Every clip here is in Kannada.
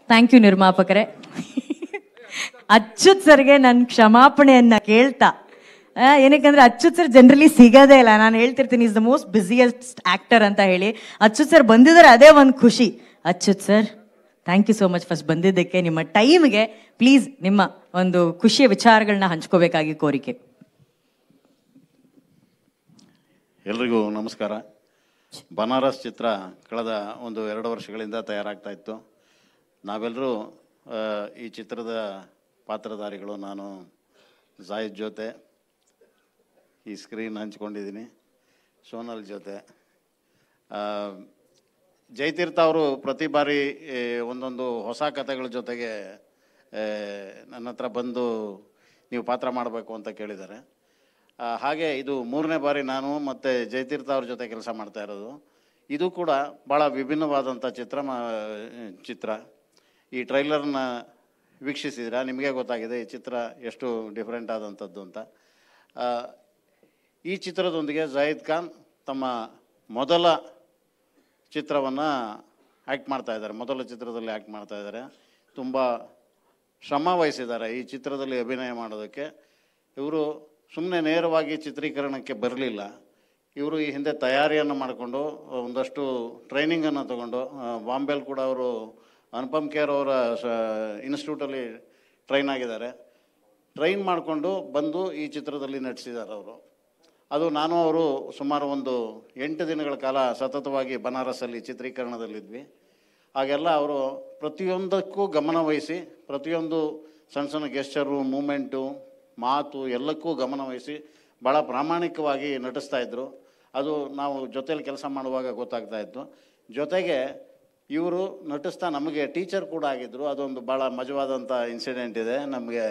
ಥ್ಯಾಂಕ್ ಯು ನಿರ್ಮಾಪಕರೇ ಅಚ್ಯುತ್ ಸರ್ಗೆ ನನ್ನ ಕ್ಷಮಾಪಣೆಯನ್ನ ಕೇಳ್ತಾ ಆ, ಏನಕ್ಕಂದ್ರೆ ಅಚ್ಯುತ್ ಸರ್ ಜನರಲಿ ಸಿಗೋದೇ ಇಲ್ಲ ನಾನು ಹೇಳ್ತಿರ್ತೀನಿ is the most busiest actor ಅಂತ ಹೇಳಿ ಅಚ್ಯುತ್ ಸರ್ ಬಂದಿದ್ದಾರೆ ಅದೇ ಒಂದು ಖುಷಿ Achyut sir thank you so much first ಬಂದಿದ್ದಕ್ಕೆ ನಿಮ್ಮ ಟೈಮ್ಗೆ ಪ್ಲೀಸ್ ನಿಮ್ಮ ಒಂದು ಖುಷಿಯ ವಿಚಾರಗಳನ್ನ ಹಂಚ್ಕೋಬೇಕಾಗಿ ಕೋರಿಕೆ ಎಲ್ರಿಗೂ ನಮಸ್ಕಾರ ಬನಾರಸ್ ಚಿತ್ರ ಕಳೆದ ಒಂದು ಎರಡು ವರ್ಷಗಳಿಂದ ತಯಾರಾಗ್ತಾ ಇತ್ತು ನಾವೆಲ್ಲರೂ ಆ, ಈ ಚಿತ್ರದ ಪಾತ್ರಧಾರಿಗಳು ನಾನು ಜಾಯಿದ್ ಜೊತೆ ಈ ಸ್ಕ್ರೀನ್ ಹಂಚ್ಕೊಂಡಿದ್ದೀನಿ ಸೋನಲ್ ಜೊತೆ ಆ, ಜಯತೀರ್ಥ ಅವರು ಪ್ರತಿ ಬಾರಿ ಏ, ಒಂದೊಂದು ಹೊಸ ಕಥೆಗಳ ಜೊತೆಗೆ ಏ, ನನ್ನ ಹತ್ರ ಬಂದು ನೀವು ಪಾತ್ರ ಮಾಡಬೇಕು ಅಂತ ಕೇಳಿದ್ದಾರೆ ಆ, ಹಾಗೆ ಇದು ಮೂರನೇ ಬಾರಿ ನಾನು ಮತ್ತು ಜಯತೀರ್ಥ ಅವ್ರ ಜೊತೆ ಕೆಲಸ ಮಾಡ್ತಾ ಇರೋದು ಇದು ಕೂಡ ಭಾಳ ವಿಭಿನ್ನವಾದಂಥ ಚಿತ್ರ ಮ- ಚಿತ್ರ ಈ ಟ್ರೈಲರ್ನ ವೀಕ್ಷಿಸಿದ್ರೆ ನಿಮಗೆ ಗೊತ್ತಾಗಿದೆ ಈ ಚಿತ್ರ ಎಷ್ಟು ಡಿಫ್ರೆಂಟ್ ಆದಂಥದ್ದು ಅಂತ ಆ, ಈ ಚಿತ್ರದೊಂದಿಗೆ ಜಾಹಿದ್ ಖಾನ್ ತಮ್ಮ ಮೊದಲ ಚಿತ್ರವನ್ನು ಆ್ಯಕ್ಟ್ ಮಾಡ್ತಾ ಇದ್ದಾರೆ ಮೊದಲ ಚಿತ್ರದಲ್ಲಿ ಆ್ಯಕ್ಟ್ ಮಾಡ್ತಾ ಇದ್ದಾರೆ ತುಂಬ ಶ್ರಮ ವಹಿಸಿದ್ದಾರೆ ಈ ಚಿತ್ರದಲ್ಲಿ ಅಭಿನಯ ಮಾಡೋದಕ್ಕೆ ಇವರು ಸುಮ್ಮನೆ ನೇರವಾಗಿ ಚಿತ್ರೀಕರಣಕ್ಕೆ ಬರಲಿಲ್ಲ ಇವರು ಈ ಹಿಂದೆ ತಯಾರಿಯನ್ನು ಮಾಡಿಕೊಂಡು ಒಂದಷ್ಟು ಟ್ರೈನಿಂಗನ್ನು ತಗೊಂಡು ಆ, ಬಾಂಬೆಲ್ ಕೂಡ ಅವರು ಅನುಪಮ್ ಖೇರ್ ಅವರ ಇನ್ಸ್ಟಿಟ್ಯೂಟಲ್ಲಿ ಟ್ರೈನ್ ಆಗಿದ್ದಾರೆ ಟ್ರೈನ್ ಮಾಡಿಕೊಂಡು ಬಂದು ಈ ಚಿತ್ರದಲ್ಲಿ ನಟಿಸಿದ್ದಾರೆ ಅವರು ಅದು ನಾನು ಅವರು ಸುಮಾರು ಒಂದು ಎಂಟು ದಿನಗಳ ಕಾಲ ಸತತವಾಗಿ ಬನಾರಸಲ್ಲಿ ಚಿತ್ರೀಕರಣದಲ್ಲಿದ್ವಿ ಹಾಗೆಲ್ಲ ಅವರು ಪ್ರತಿಯೊಂದಕ್ಕೂ ಗಮನ ವಹಿಸಿ ಪ್ರತಿಯೊಂದು ಸಣ್ಣ ಸಣ್ಣ ಗೆಸ್ಚರು ಮೂಮೆಂಟು ಮಾತು ಎಲ್ಲಕ್ಕೂ ಗಮನ ವಹಿಸಿ ಭಾಳ ಪ್ರಾಮಾಣಿಕವಾಗಿ ನಟಿಸ್ತಾ ಇದ್ದರು ಅದು ನಾವು ಜೊತೆಲಿ ಕೆಲಸ ಮಾಡುವಾಗ ಗೊತ್ತಾಗ್ತಾ ಇತ್ತು ಜೊತೆಗೆ ಇವರು ನಟಿಸ್ತಾ ನಮಗೆ ಟೀಚರ್ ಕೂಡ ಆಗಿದ್ದರು ಅದೊಂದು ಭಾಳ ಮಜವಾದಂಥ ಇನ್ಸಿಡೆಂಟ್ ಇದೆ ನಮಗೆ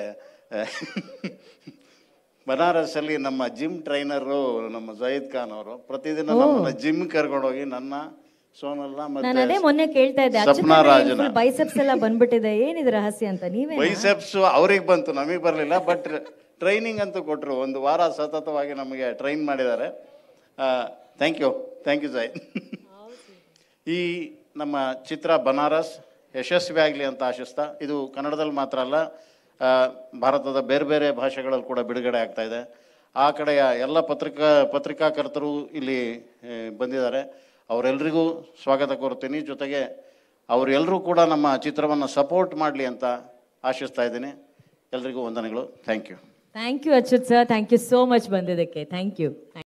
ಬನಾರಸ್ಸಲ್ಲಿ ನಮ್ಮ ಜಿಮ್ ಟ್ರೈನರು ನಮ್ಮ ಜಯೀದ್ ಖಾನ್ ಅವರು ಪ್ರತಿದಿನ ನಮ್ಮನ್ನ ಜಿಮ್ ಕರ್ಕೊಂಡೋಗಿ ನನ್ನ ಸೋನಲ್ನ ನಾನು ಅದೇ ಮತ್ತೆ ಮೊನ್ನೆ ಕೇಳ್ತಾ ಇದ್ದೆ ಸಪ್ನಾ ರಾಜನ ಬೈಸೆಪ್ಸ್ ಎಲ್ಲ ಬಂದ್ಬಿಟ್ಟಿದೆ ಏನಿದೆ ರಹಸ್ಯ ಅಂತ ನೀವೇ ಬೈಸೆಪ್ಸ್ ಅವ್ರಿಗೆ ಬಂತು ನಮಗೆ ಬರಲಿಲ್ಲ ಬಟ್ ಟ್ರೈನಿಂಗ್ ಅಂತೂ ಕೊಟ್ಟರು ಒಂದು ವಾರ ಸತತವಾಗಿ ನಮಗೆ ಟ್ರೈನ್ ಮಾಡಿದ್ದಾರೆ ಥ್ಯಾಂಕ್ ಯು ಥ್ಯಾಂಕ್ ಯು ಜೈ ಈ ನಮ್ಮ ಚಿತ್ರ ಬನಾರಸ್ ಯಶಸ್ವಿ ಆಗಲಿ ಅಂತ ಆಶಿಸ್ತಾ ಇದು ಕನ್ನಡದಲ್ಲಿ ಮಾತ್ರ ಅಲ್ಲ ಆ, ಭಾರತದ ಬೇರೆ ಬೇರೆ ಭಾಷೆಗಳಲ್ಲಿ ಕೂಡ ಬಿಡುಗಡೆ ಆಗ್ತಾ ಇದೆ ಆ ಕಡೆಯ ಎಲ್ಲ ಪತ್ರಿಕಾ ಪತ್ರಿಕಾಕರ್ತರು ಇಲ್ಲಿ ಆ, ಬಂದಿದ್ದಾರೆ ಅವರೆಲ್ಲರಿಗೂ ಸ್ವಾಗತ ಕೋರ್ತೀನಿ ಜೊತೆಗೆ ಅವರೆಲ್ಲರೂ ಕೂಡ ನಮ್ಮ ಚಿತ್ರವನ್ನು ಸಪೋರ್ಟ್ ಮಾಡಲಿ ಅಂತ ಆಶಿಸ್ತಾ ಇದ್ದೀನಿ ಎಲ್ರಿಗೂ ವಂದನೆಗಳು thank you thank you Achyut sir thank you so much ಬಂದಿದ್ದಕ್ಕೆ ಥ್ಯಾಂಕ್ ಯು